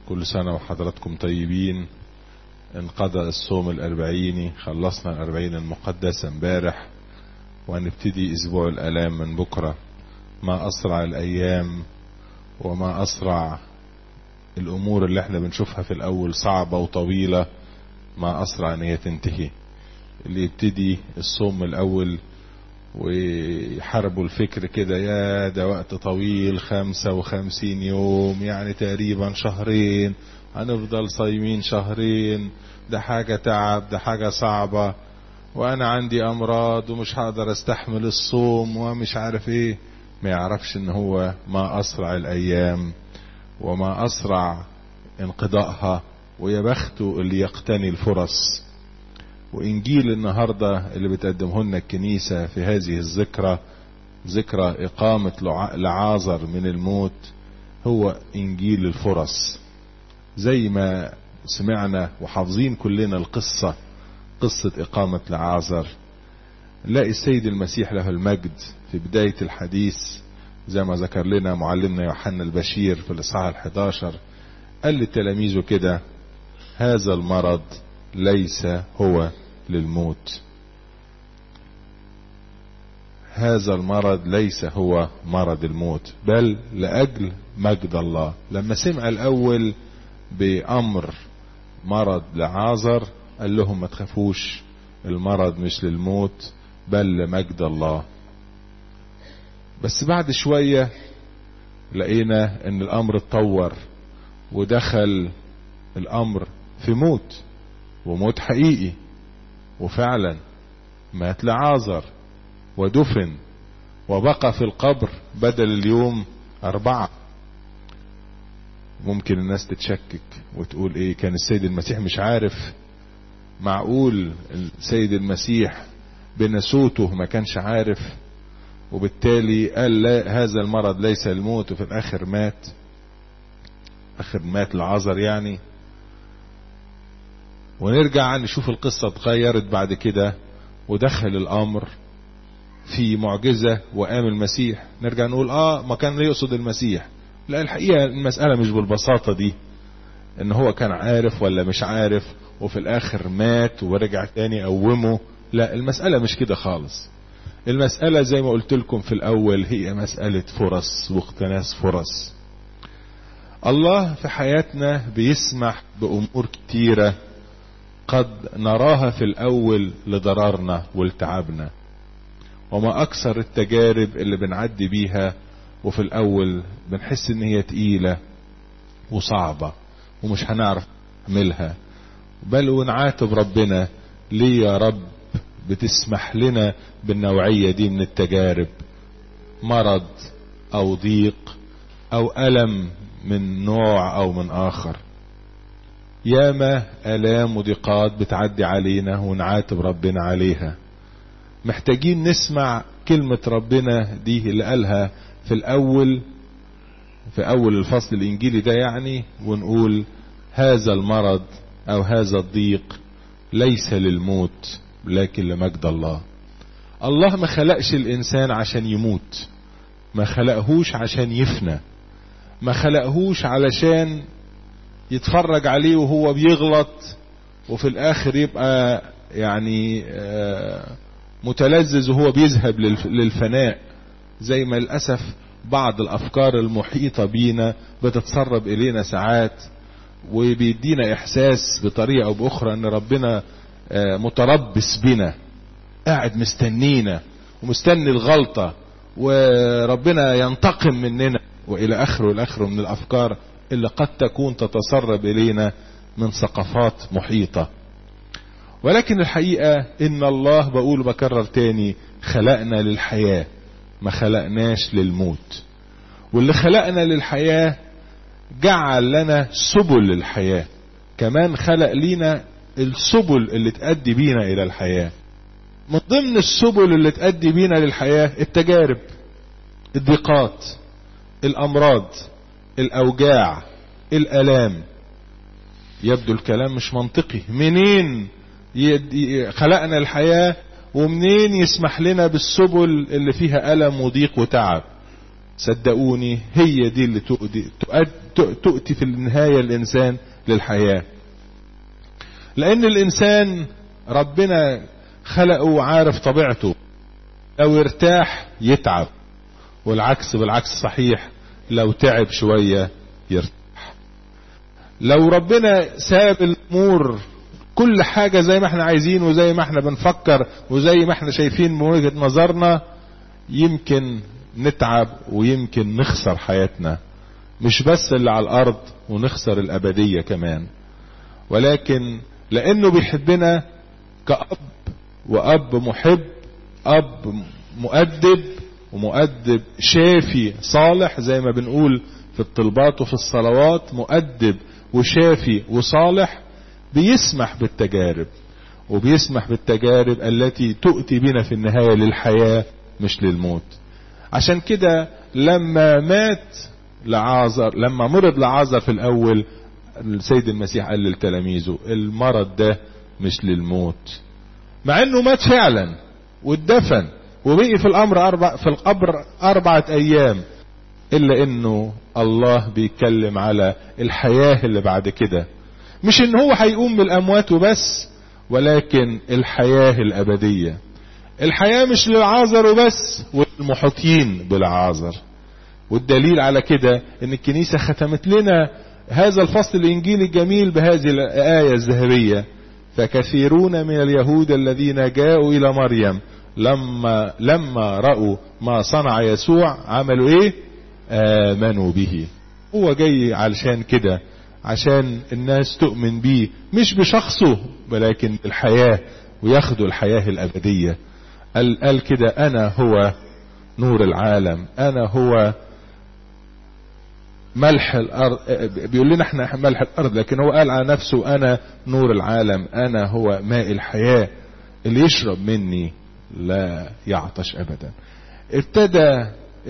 كل سنة وحضراتكم طيبين انقضى الصوم الأربعيني خلصنا الأربعين المقدس امبارح وهنبتدي أسبوع الآلام من بكرة ما أسرع الأيام وما أسرع الأمور اللي احنا بنشوفها في الأول صعبة وطويلة ما أسرع أن هي تنتهي اللي يبتدي الصوم الأول ويحاربوا الفكر كده يا ده وقت طويل خمسة وخمسين يوم يعني تقريبا شهرين هنفضل صايمين شهرين ده حاجة تعب ده حاجة صعبة وانا عندي امراض ومش هقدر استحمل الصوم ومش عارف ايه ما يعرفش ان هو ما اسرع الايام وما اسرع انقضائها ويا بخته اللي يقتني الفرص وانجيل النهاردة اللي بتقدمه لنا الكنيسة في هذه الذكرى ذكرى اقامة لعازر من الموت هو انجيل الفرص زي ما سمعنا وحافظين كلنا القصة قصة اقامة لعازر نلاقي السيد المسيح له المجد في بداية الحديث زي ما ذكر لنا معلمنا يوحنا البشير في الاصحاح الحداشر قال لتلاميذه كده هذا المرض ليس هو للموت هذا المرض ليس هو مرض الموت بل لأجل مجد الله لما سمع الأول بأمر مرض لعازر قال لهم ما تخافوش المرض مش للموت بل لمجد الله بس بعد شوية لقينا ان الامر اتطور ودخل الامر في موت وموت حقيقي وفعلا مات لعازر ودفن وبقى في القبر بدل اليوم أربعة ممكن الناس تتشكك وتقول ايه كان السيد المسيح مش عارف معقول السيد المسيح بنسوته ما كانش عارف وبالتالي قال لا هذا المرض ليس الموت وفي الاخر مات اخر مات العذر يعني ونرجع نشوف القصة اتغيرت بعد كده ودخل الامر في معجزة وقام المسيح نرجع نقول اه ما كان يقصد المسيح لا الحقيقة المسألة مش بالبساطة دي ان هو كان عارف ولا مش عارف وفي الاخر مات ورجع تاني قومه لا المسألة مش كده خالص المسألة زي ما قلت لكم في الاول هي مسألة فرص واقتناس فرص الله في حياتنا بيسمح بامور كتيرة قد نراها في الاول لضررنا ولتعبنا وما اكثر التجارب اللي بنعدي بيها وفي الاول بنحس ان هي تقيلة وصعبة ومش هنعرف نعملها بل ونعاتب ربنا ليه يا رب بتسمح لنا بالنوعية دي من التجارب مرض او ضيق او الم من نوع او من اخر ياما الام وضيقات بتعدي علينا ونعاتب ربنا عليها محتاجين نسمع كلمة ربنا دي اللي قالها في الاول في اول الفصل الانجيلي ده يعني ونقول هذا المرض او هذا الضيق ليس للموت لكن لمجد الله الله ما خلقش الانسان عشان يموت ما خلقهوش عشان يفنى ما خلقهوش علشان يتفرج عليه وهو بيغلط وفي الاخر يبقى يعني متلذذ وهو بيذهب للفناء زي ما للأسف بعض الافكار المحيطة بينا بتتسرب الينا ساعات وبيدينا احساس بطريقة او باخرى ان ربنا متربص بنا قاعد مستنينا ومستني الغلطة وربنا ينتقم مننا والى اخره والى اخره من الافكار اللي قد تكون تتسرب الينا من ثقافات محيطة ولكن الحقيقة ان الله بقول بكرر تاني خلقنا للحياة ما خلقناش للموت واللي خلقنا للحياة جعل لنا سبل للحياة كمان خلق لينا السبل اللي تأدي بينا الى الحياة من ضمن السبل اللي تأدي بينا للحياة التجارب الضيقات الامراض الاوجاع الالام يبدو الكلام مش منطقي منين خلقنا الحياة ومنين يسمح لنا بالسبل اللي فيها ألم وضيق وتعب صدقوني هي دي اللي تؤدي تؤتي في النهاية الإنسان للحياة لأن الإنسان ربنا خلقه وعارف طبيعته لو ارتاح يتعب والعكس بالعكس صحيح لو تعب شوية يرتاح لو ربنا ساب الأمور كل حاجة زي ما احنا عايزين وزي ما احنا بنفكر وزي ما احنا شايفين من وجهة نظرنا يمكن نتعب ويمكن نخسر حياتنا مش بس اللي على الارض ونخسر الابدية كمان ولكن لانه بيحبنا كأب وأب محب أب مؤدب ومؤدب شافي صالح زي ما بنقول في الطلبات وفي الصلوات مؤدب وشافي وصالح بيسمح بالتجارب وبيسمح بالتجارب التي تؤتي بنا في النهاية للحياة مش للموت عشان كده لما مات لعازر لما مرض لعازر في الأول السيد المسيح قال لتلاميذه المرض ده مش للموت مع انه مات فعلا واتدفن وبقي في الامر اربع في القبر اربعة ايام الا انه الله بيتكلم على الحياة اللي بعد كده مش ان هو هيقوم من الاموات وبس ولكن الحياة الابدية الحياة مش للعازر وبس والمحيطين بالعازر والدليل على كده ان الكنيسة ختمت لنا هذا الفصل الانجيلي الجميل بهذه الايه الذهبيه فكثيرون من اليهود الذين جاءوا الى مريم لما لما راوا ما صنع يسوع عملوا ايه امنوا به هو جاي علشان كده عشان الناس تؤمن بيه مش بشخصه ولكن بالحياه وياخدوا الحياه الابديه قال, قال كده انا هو نور العالم انا هو ملح الارض بيقول لنا احنا ملح الارض لكن هو قال على نفسه انا نور العالم انا هو ماء الحياة اللي يشرب مني لا يعطش ابدا ابتدى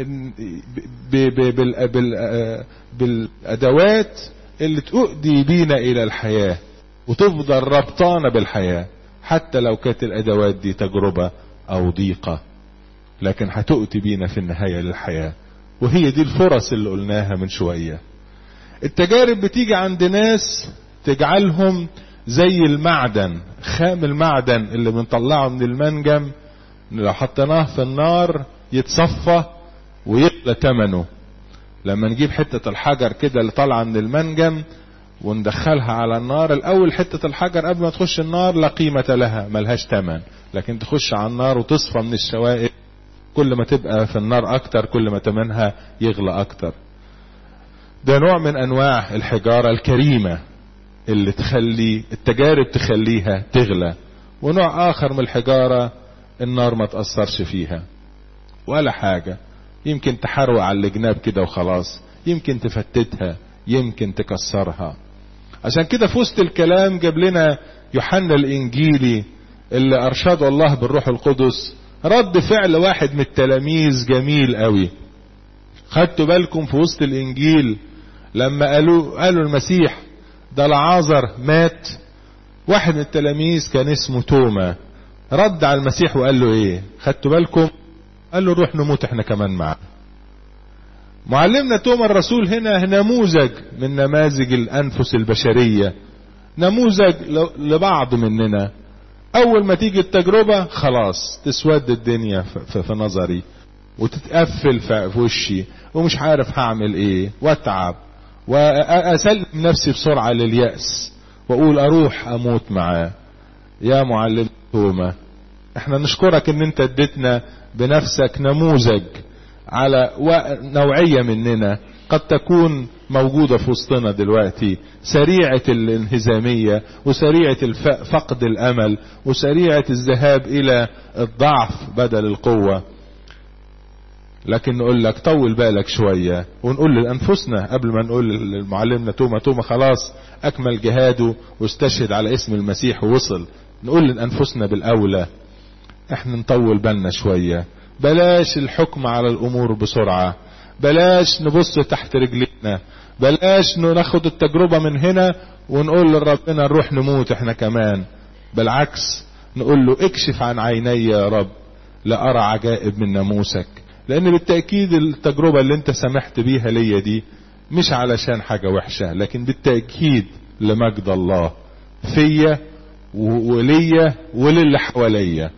بالادوات اللي تؤدي بينا الى الحياة وتفضل ربطانة بالحياة حتى لو كانت الادوات دي تجربة او ضيقة لكن هتؤتي بينا في النهاية للحياة وهي دي الفرص اللي قلناها من شوية التجارب بتيجي عند ناس تجعلهم زي المعدن خام المعدن اللي بنطلعه من المنجم لو حطيناه في النار يتصفى ويغلى ثمنه لما نجيب حتة الحجر كده اللي طالعة من المنجم وندخلها على النار الاول حتة الحجر قبل ما تخش النار لا قيمة لها ملهاش تمن لكن تخش على النار وتصفى من الشوائب كل ما تبقى في النار اكتر كل ما تمنها يغلى اكتر ده نوع من انواع الحجارة الكريمة اللي تخلي التجارب تخليها تغلى ونوع اخر من الحجارة النار ما تأثرش فيها ولا حاجة يمكن تحروق على الجناب كده وخلاص يمكن تفتتها يمكن تكسرها عشان كده في وسط الكلام جاب لنا يوحنا الانجيلي اللي ارشده الله بالروح القدس رد فعل واحد من التلاميذ جميل قوي خدتوا بالكم في وسط الانجيل لما قالوا قالوا المسيح ده العازر مات واحد من التلاميذ كان اسمه توما رد على المسيح وقال له ايه خدتوا بالكم قال له روح نموت احنا كمان معاه معلمنا توما الرسول هنا نموذج من نماذج الانفس البشريه نموذج لبعض مننا اول ما تيجي التجربة خلاص تسود الدنيا في, في نظري وتتقفل في وشي ومش عارف هعمل ايه واتعب واسلم نفسي بسرعة لليأس واقول اروح اموت معاه يا معلم توما احنا نشكرك ان انت اديتنا بنفسك نموذج على نوعية مننا قد تكون موجودة في وسطنا دلوقتي سريعة الانهزامية وسريعة فقد الأمل وسريعة الذهاب إلى الضعف بدل القوة لكن نقول لك طول بالك شوية ونقول لأنفسنا قبل ما نقول لمعلمنا توما توما خلاص أكمل جهاده واستشهد على اسم المسيح ووصل نقول لأنفسنا بالأولى احنا نطول بالنا شوية بلاش الحكم على الأمور بسرعة بلاش نبص تحت رجلينا بلاش ناخد التجربة من هنا ونقول لربنا نروح نموت احنا كمان بالعكس نقول له اكشف عن عيني يا رب لأرى عجائب من ناموسك لان بالتأكيد التجربة اللي انت سمحت بيها ليا دي مش علشان حاجة وحشة لكن بالتأكيد لمجد الله فيا وليا وللي حواليا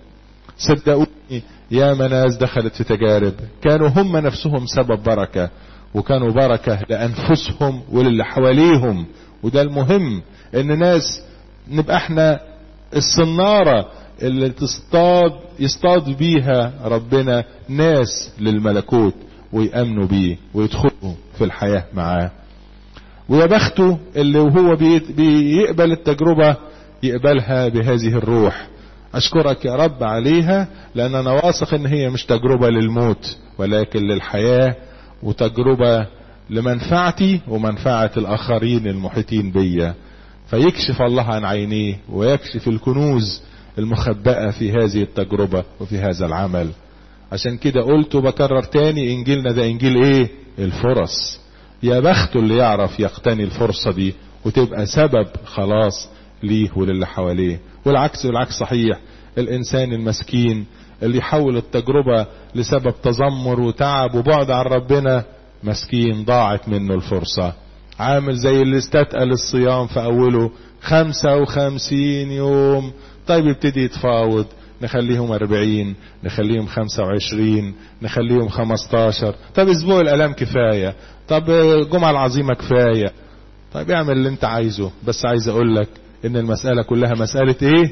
صدقوني يا ناس دخلت في تجارب كانوا هم نفسهم سبب بركة وكانوا بركة لأنفسهم وللي حواليهم وده المهم ان ناس نبقى احنا الصنارة اللي تصطاد يصطاد بيها ربنا ناس للملكوت ويأمنوا بيه ويدخلوا في الحياة معاه ويا بخته اللي وهو بيقبل التجربة يقبلها بهذه الروح اشكرك يا رب عليها لان انا واثق ان هي مش تجربة للموت ولكن للحياة وتجربة لمنفعتي ومنفعة الاخرين المحيطين بيا فيكشف الله عن عينيه ويكشف الكنوز المخبأة في هذه التجربة وفي هذا العمل عشان كده قلت وبكرر تاني انجيلنا ده انجيل ايه الفرص يا بخته اللي يعرف يقتني الفرصة دي وتبقى سبب خلاص ليه وللي حواليه والعكس والعكس صحيح الانسان المسكين اللي يحول التجربة لسبب تذمر وتعب وبعد عن ربنا مسكين ضاعت منه الفرصة عامل زي اللي استتقل الصيام في اوله خمسة وخمسين يوم طيب يبتدي يتفاوض نخليهم اربعين نخليهم خمسة وعشرين نخليهم خمستاشر طب اسبوع الالام كفاية طب الجمعة العظيمة كفاية طيب اعمل اللي انت عايزه بس عايز اقول لك ان المسألة كلها مسألة ايه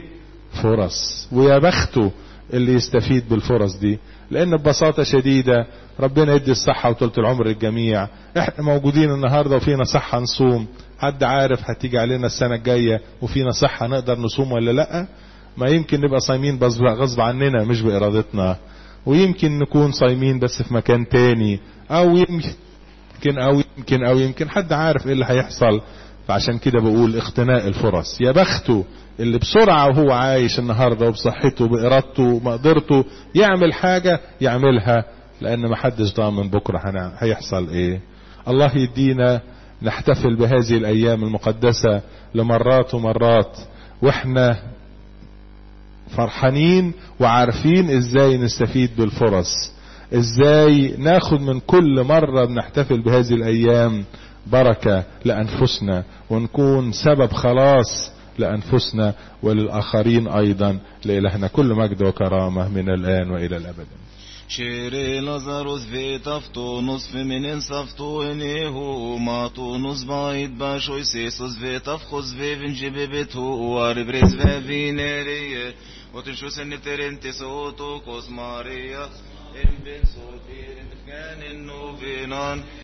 فرص ويا بخته اللي يستفيد بالفرص دي لان ببساطة شديدة ربنا يدي الصحة وطولة العمر للجميع احنا موجودين النهاردة وفينا صحة نصوم حد عارف هتيجي علينا السنة الجاية وفينا صحة نقدر نصوم ولا لا ما يمكن نبقى صايمين بس غصب عننا مش بارادتنا ويمكن نكون صايمين بس في مكان تاني او يمكن او يمكن او يمكن حد عارف ايه اللي هيحصل فعشان كده بقول اقتناء الفرص يا بخته اللي بسرعة وهو عايش النهاردة وبصحته وبإرادته ومقدرته يعمل حاجة يعملها لأن ما حدش ضامن بكرة هيحصل إيه الله يدينا نحتفل بهذه الأيام المقدسة لمرات ومرات وإحنا فرحانين وعارفين إزاي نستفيد بالفرص إزاي ناخد من كل مرة بنحتفل بهذه الأيام بركة لأنفسنا ونكون سبب خلاص لأنفسنا وللآخرين أيضا لإلهنا كل مجد وكرامة من الآن وإلى الأبد Shiri Lazarus vetaftonus feminin saftoenehu matonus bait bashoy sesus vetafchos vevin bebetu arbres vevinerie وتنشوس النترنتس اوتو كوس ماريا ان بن صوتير كان النوفينان